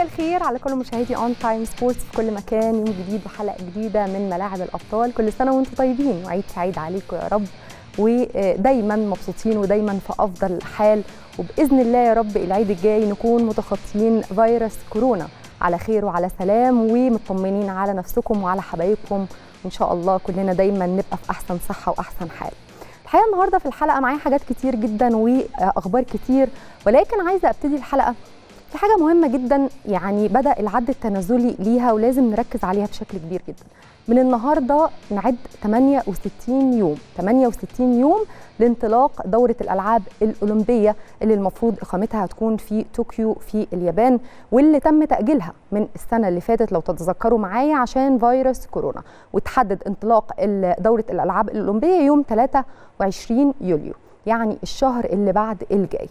مساء الخير على كل مشاهدي اون تايم سبورتس في كل مكان يوم جديد وحلقه جديده من ملاعب الابطال كل سنه وانتم طيبين وعيد سعيد عليكم يا رب ودايما مبسوطين ودايما في افضل حال وباذن الله يا رب العيد الجاي نكون متخطيين فيروس كورونا على خير وعلى سلام ومطمنين على نفسكم وعلى حبايبكم وان شاء الله كلنا دايما نبقى في احسن صحه واحسن حال الحقيقه النهارده في الحلقه معايا حاجات كتير جدا واخبار كتير ولكن عايزه ابتدي الحلقه في حاجه مهمه جدا يعني بدا العد التنازلي ليها ولازم نركز عليها بشكل كبير جدا من النهارده نعد 68 يوم 68 يوم لانطلاق دوره الالعاب الاولمبيه اللي المفروض اقامتها هتكون في طوكيو في اليابان واللي تم تاجيلها من السنه اللي فاتت لو تتذكروا معايا عشان فيروس كورونا وتحدد انطلاق دوره الالعاب الاولمبيه يوم 23 يوليو يعني الشهر اللي بعد الجاي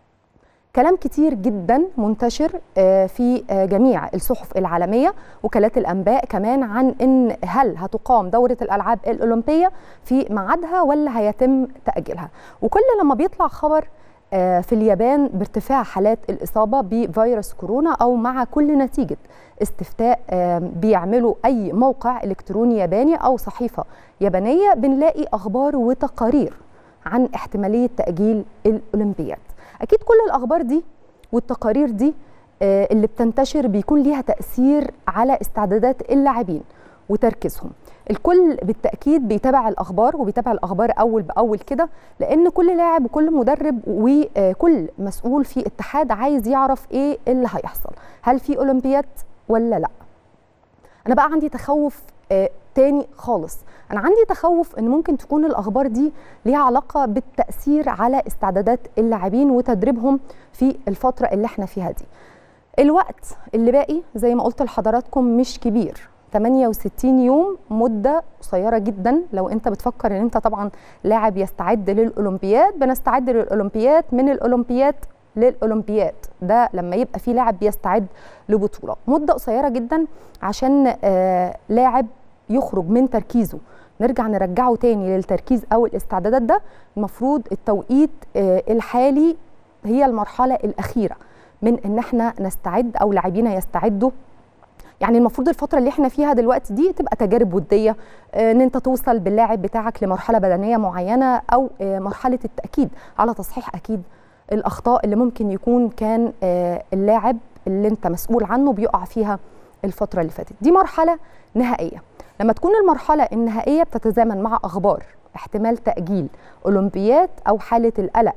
كلام كتير جدا منتشر في جميع الصحف العالميه وكالات الانباء كمان عن ان هل هتقام دوره الالعاب الاولمبيه في ميعادها ولا هيتم تاجيلها وكل لما بيطلع خبر في اليابان بارتفاع حالات الاصابه بفيروس كورونا او مع كل نتيجه استفتاء بيعملوا اي موقع الكتروني ياباني او صحيفه يابانيه بنلاقي اخبار وتقارير عن احتماليه تاجيل الاولمبياد اكيد كل الاخبار دي والتقارير دي اللي بتنتشر بيكون ليها تاثير على استعدادات اللاعبين وتركيزهم الكل بالتاكيد بيتابع الاخبار وبيتابع الاخبار اول باول كده لان كل لاعب وكل مدرب وكل مسؤول في اتحاد عايز يعرف ايه اللي هيحصل هل في اولمبياد ولا لا انا بقى عندي تخوف تاني خالص انا عندي تخوف ان ممكن تكون الاخبار دي ليها علاقه بالتاثير على استعدادات اللاعبين وتدريبهم في الفتره اللي احنا فيها دي الوقت اللي باقي زي ما قلت لحضراتكم مش كبير 68 يوم مده قصيره جدا لو انت بتفكر ان انت طبعا لاعب يستعد للاولمبياد بنستعد للاولمبياد من الاولمبياد للاولمبياد ده لما يبقى في لاعب بيستعد لبطوله مده قصيره جدا عشان آه لاعب يخرج من تركيزه نرجع نرجعه تاني للتركيز او الاستعدادات ده المفروض التوقيت آه الحالي هي المرحله الاخيره من ان احنا نستعد او لاعبينا يستعدوا يعني المفروض الفتره اللي احنا فيها دلوقتي دي تبقى تجارب وديه ان انت توصل باللاعب بتاعك لمرحله بدنيه معينه او مرحله التاكيد على تصحيح اكيد الاخطاء اللي ممكن يكون كان اللاعب اللي انت مسؤول عنه بيقع فيها الفتره اللي فاتت دي مرحله نهائيه لما تكون المرحله النهائيه بتتزامن مع اخبار احتمال تاجيل اولمبياد او حاله القلق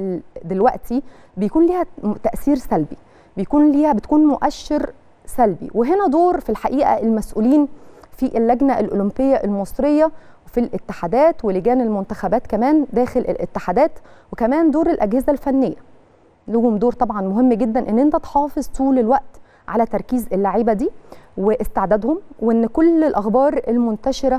دلوقتي بيكون ليها تاثير سلبي بيكون ليها بتكون مؤشر سلبي وهنا دور في الحقيقه المسؤولين في اللجنه الاولمبيه المصريه وفي الاتحادات ولجان المنتخبات كمان داخل الاتحادات وكمان دور الاجهزه الفنيه لهم دور طبعا مهم جدا ان انت تحافظ طول الوقت على تركيز اللعيبه دي واستعدادهم وان كل الاخبار المنتشره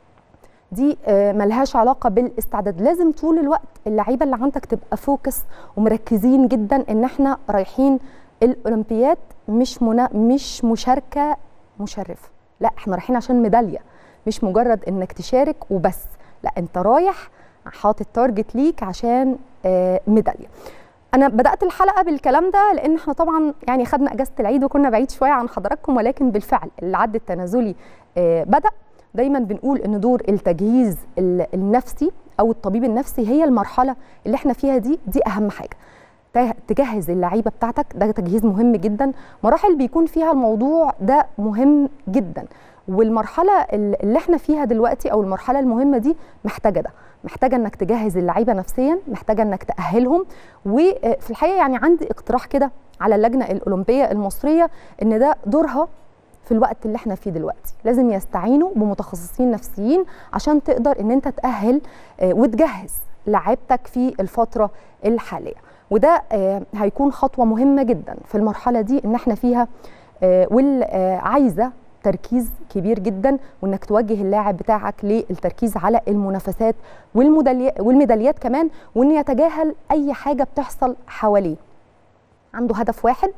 دي ملهاش علاقه بالاستعداد لازم طول الوقت اللعيبه اللي عندك تبقى فوكس ومركزين جدا ان احنا رايحين الاولمبياد مش منا مش مشاركه مشرفه لا احنا رايحين عشان ميداليه مش مجرد انك تشارك وبس لا انت رايح حاطط تارجت ليك عشان آه ميداليه انا بدات الحلقه بالكلام ده لان احنا طبعا يعني خدنا اجازه العيد وكنا بعيد شويه عن حضراتكم ولكن بالفعل العد التنازلي آه بدا دايما بنقول ان دور التجهيز النفسي او الطبيب النفسي هي المرحله اللي احنا فيها دي دي اهم حاجه تجهز اللعيبه بتاعتك ده تجهيز مهم جدا مراحل بيكون فيها الموضوع ده مهم جدا والمرحله اللي احنا فيها دلوقتي او المرحله المهمه دي محتاجه ده محتاجه انك تجهز اللعيبه نفسيا محتاجه انك تاهلهم وفي الحقيقه يعني عندي اقتراح كده على اللجنه الاولمبيه المصريه ان ده دورها في الوقت اللي احنا فيه دلوقتي لازم يستعينوا بمتخصصين نفسيين عشان تقدر ان انت تاهل وتجهز لعيبتك في الفتره الحاليه وده هيكون خطوه مهمه جدا في المرحله دي ان احنا فيها والعايزه تركيز كبير جدا وانك توجه اللاعب بتاعك للتركيز على المنافسات والميداليات كمان وان يتجاهل اي حاجه بتحصل حواليه عنده هدف واحد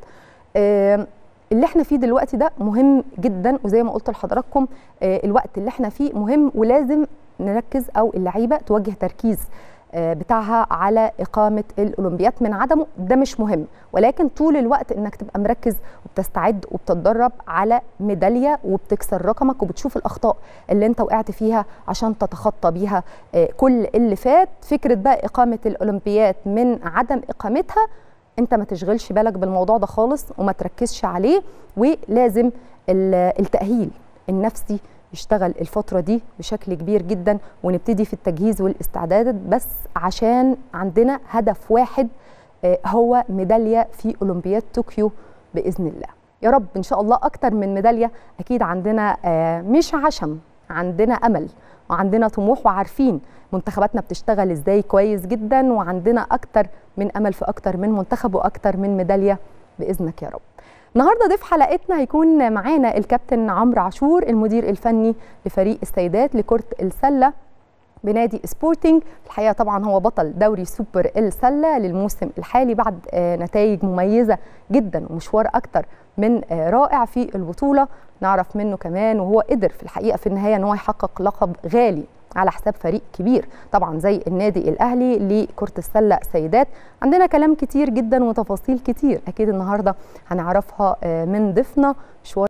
اللي احنا فيه دلوقتي ده مهم جدا وزي ما قلت لحضراتكم الوقت اللي احنا فيه مهم ولازم نركز او اللعيبه توجه تركيز بتاعها على إقامة الأولمبيات من عدمه ده مش مهم ولكن طول الوقت إنك تبقى مركز وبتستعد وبتتدرب على ميدالية وبتكسر رقمك وبتشوف الأخطاء اللي أنت وقعت فيها عشان تتخطى بيها كل اللي فات فكرة بقى إقامة الأولمبيات من عدم إقامتها أنت ما تشغلش بالك بالموضوع ده خالص وما تركزش عليه ولازم التأهيل النفسي يشتغل الفترة دي بشكل كبير جدا ونبتدي في التجهيز والاستعدادات بس عشان عندنا هدف واحد هو ميدالية في أولمبياد طوكيو بإذن الله يا رب إن شاء الله أكتر من ميدالية أكيد عندنا مش عشم عندنا أمل وعندنا طموح وعارفين منتخباتنا بتشتغل ازاي كويس جدا وعندنا أكتر من أمل في أكتر من منتخب وأكتر من ميدالية بإذنك يا رب النهارده ضيف حلقتنا هيكون معانا الكابتن عمرو عاشور المدير الفني لفريق السيدات لكره السله بنادي سبورتنج الحقيقه طبعا هو بطل دوري سوبر السله للموسم الحالي بعد نتائج مميزه جدا ومشوار اكتر من رائع في البطوله نعرف منه كمان وهو قدر في الحقيقه في النهايه ان هو يحقق لقب غالي على حساب فريق كبير طبعا زي النادي الاهلي لكره السله سيدات عندنا كلام كتير جدا وتفاصيل كتير اكيد النهارده هنعرفها من ضيفنا مشوار